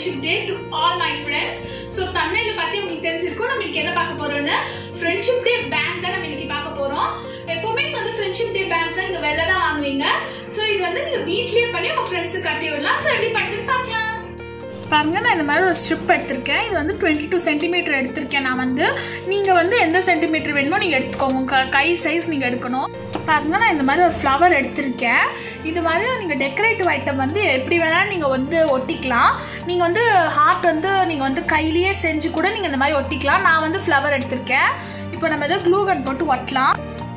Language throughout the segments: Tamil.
Friendship day to all my friends so தமிழ்ல பத்தி உங்களுக்கு தெரிஞ்சிருக்கும் நம்ம இன்னைக்கு என்ன பார்க்க போறோம்னு ஃப்ரெண்ட்ஷிப் டே பேண்ட் தான் நம்ம இன்னைக்கு பார்க்க போறோம் எப்பவுமே நீங்க வந்து ஃப்ரெண்ட்ஷிப் டே பேண்ட்ஸ் நீங்க வெளில தான் வாங்குவீங்க ஸோ இது வந்து நீங்க வீட்லயே பண்ணி உங்க ஃப்ரெண்ட்ஸுக்கு கட்டி விடலாம் ஸோ எப்படி பண்ணுறது பார்க்கலாம் பாருங்க நான் இந்த மாதிரி ஒரு ஸ்ட்ரிப் எடுத்திருக்கேன் இது வந்து டுவெண்ட்டி டூ சென்டிமீட்டர் எடுத்திருக்கேன் நான் வந்து நீங்கள் வந்து எந்த சென்டிமீட்டர் வேணுமோ நீங்கள் எடுத்துக்கோங்க உங்க க- கை சைஸ் நீங்கள் எடுக்கணும் பாருங்க நான் இந்த மாதிரி ஒரு ஃப்ளவர் எடுத்திருக்கேன் இது மாதிரி நீங்கள் டெக்கரேட்டிவ் ஐட்டம் வந்து எப்படி வேணாலும் நீங்கள் வந்து ஒட்டிக்கலாம் நீங்கள் வந்து ஹார்ட் வந்து நீங்கள் வந்து கையிலேயே செஞ்சு கூட நீங்கள் இந்த மாதிரி ஒட்டிக்கலாம் நான் வந்து ஃப்ளவர் எடுத்திருக்கேன் இப்போ நம்ம இதை க்ளூ கன் போட்டு ஒட்டலாம்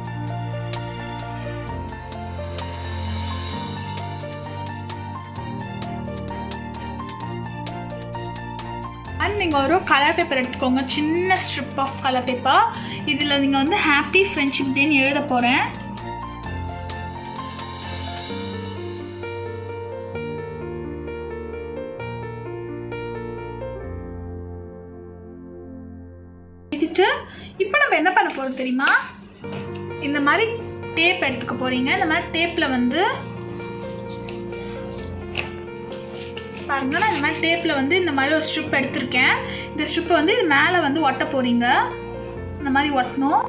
அண்ட் நீங்கள் ஒரு கலர் பேப்பர் எடுத்துக்கோங்க சின்ன ஸ்ட்ரிப் ஆஃப் கலர் பேப்பர் இதில் நீங்கள் வந்து ஹாப்பி ஃப்ரெண்ட்ஷிப் டேன்னு எழுத போகிறேன் எழுதிட்டு இப்போ நம்ம என்ன பண்ண போகிறோம் தெரியுமா இந்த மாதிரி டேப் எடுத்துக்க போகிறீங்க இந்த மாதிரி டேப்பில் வந்து பாருங்க நான் இந்த மாதிரி டேப்பில் வந்து இந்த மாதிரி ஒரு ஸ்ட்ரிப் எடுத்திருக்கேன் இந்த ஸ்ட்ரிப்பை வந்து இது மேலே வந்து ஒட்ட போறீங்க இந்த மாதிரி ஒட்டணும்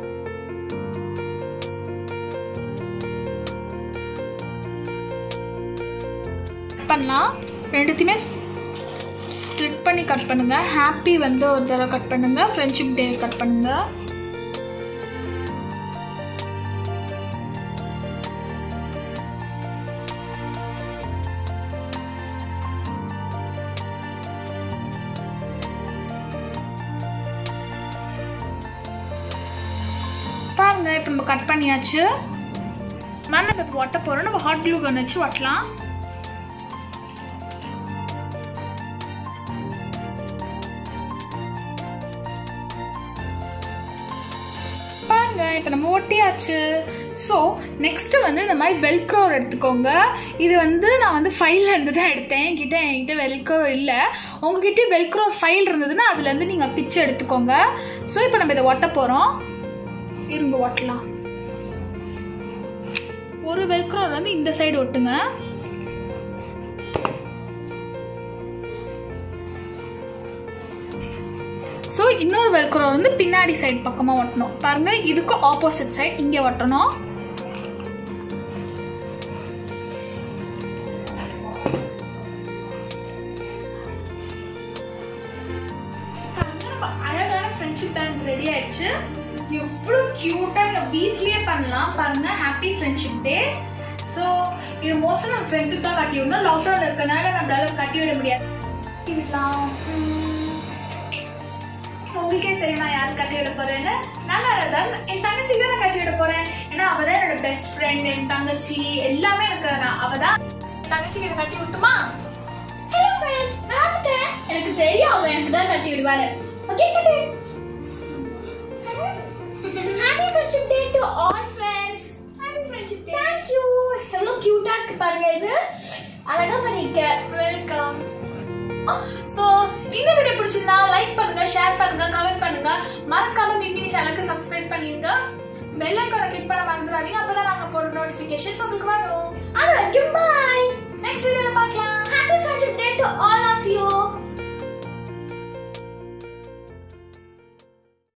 Cut பண்ணலாம் ரெண்டுத்தையுமே ஸ்ப்ளிட் பண்ணி கட் பண்ணுங்க ஹாப்பி வந்து ஒரு தடவை கட் பண்ணுங்க ஃப்ரெண்ட்ஷிப் டே கட் பண்ணுங்க பாருங்க இப்போ நம்ம கட் பண்ணியாச்சு மேம் நம்ம இப்போ ஒட்ட போகிறோம் நம்ம ஹாட் க்ளூ கன் வச்சு ஒட்டலாம் பாருங்க இப்போ நம்ம ஒட்டியாச்சு ஸோ நெக்ஸ்ட் வந்து இந்த மாதிரி வெல்க்ரோ எடுத்துக்கோங்க இது வந்து நான் வந்து ஃபைல்ல இருந்து தான் எடுத்தேன் என்கிட்ட என்கிட்ட வெல்க்ரோ இல்லை உங்ககிட்ட வெல்க்ரோ ஃபைல் இருந்ததுன்னா அதுலேருந்து நீங்கள் பிச்சு எடுத்துக்கோங்க ஸோ இப்போ நம்ம இதை ஒட்ட போகிறோம் இருங்க ஒட்டலாம் ஒரு வெல்க்ரோ வந்து இந்த சைடு ஒட்டுங்க ஸோ இன்னொரு வெல்க்ரோ வந்து பின்னாடி சைடு பக்கமாக ஒட்டணும் பாருங்க இதுக்கு ஆப்போசிட் சைடு இங்கே ஒட்டணும் பாருங்க, நம்ம அழகான ஃப்ரெண்ட்ஷிப் பேண்ட் ரெடி ஆயிடுச்சு எவ்வளோ க்யூட்டாக நீங்கள் வீட்லயே பண்ணலாம் பாருங்க ஹாப்பி ஃப்ரெண்ட்ஷிப் டே ஸோ இது மோஸ்ட்டாக நம்ம ஃப்ரெண்ட்ஸுக்கு தான் கட்டி விடணும் லாக்டவுன் இருக்கனால நம்மளால கட்டி விட முடியாது கட்டி விடலாம் உம். உங்களுக்கே தெரியும் நான் யாருக்கு கட்டி விட போறேன்னு நான் தான் என் தங்கச்சிக்கு தான் நான் கட்டி விட போறேன் ஏன்னா அவ தான் என்னோட பெஸ்ட் ஃப்ரெண்ட் என் தங்கச்சி எல்லாமே எனக்கு நான் அவ தான் என் தங்கச்சிக்கு இதை கட்டி விட்டுமா ஹலோ ஃப்ரெண்ட்ஸ் நான் வந்துட்டேன் எனக்கு தெரியும் அவ எனக்கு தான் கட்டி விடுவாள் ஓகே கட்டி happy friendship day to all friends happy friendship day thank you எவ்வளவு கியூட்டா இருக்கு பாருங்க இது அழகா பண்ணிருக்க வெல்கம் சோ இந்த வீடியோ பிடிச்சிருந்தா லைக் பண்ணுங்க ஷேர் பண்ணுங்க கமெண்ட் பண்ணுங்க மறக்காம மின்னி சேனலுக்கு சப்ஸ்கிரைப் பண்ணிருங்க பெல் ஐக்கானை கிளிக் பண்ண மறந்துடாதீங்க அப்பதான் நாங்க போடுற நோட்டிபிகேஷன்ஸ் உங்களுக்கு வரும் அது வரைக்கும் பாய் நெக்ஸ்ட் வீடியோல பார்க்கலாம்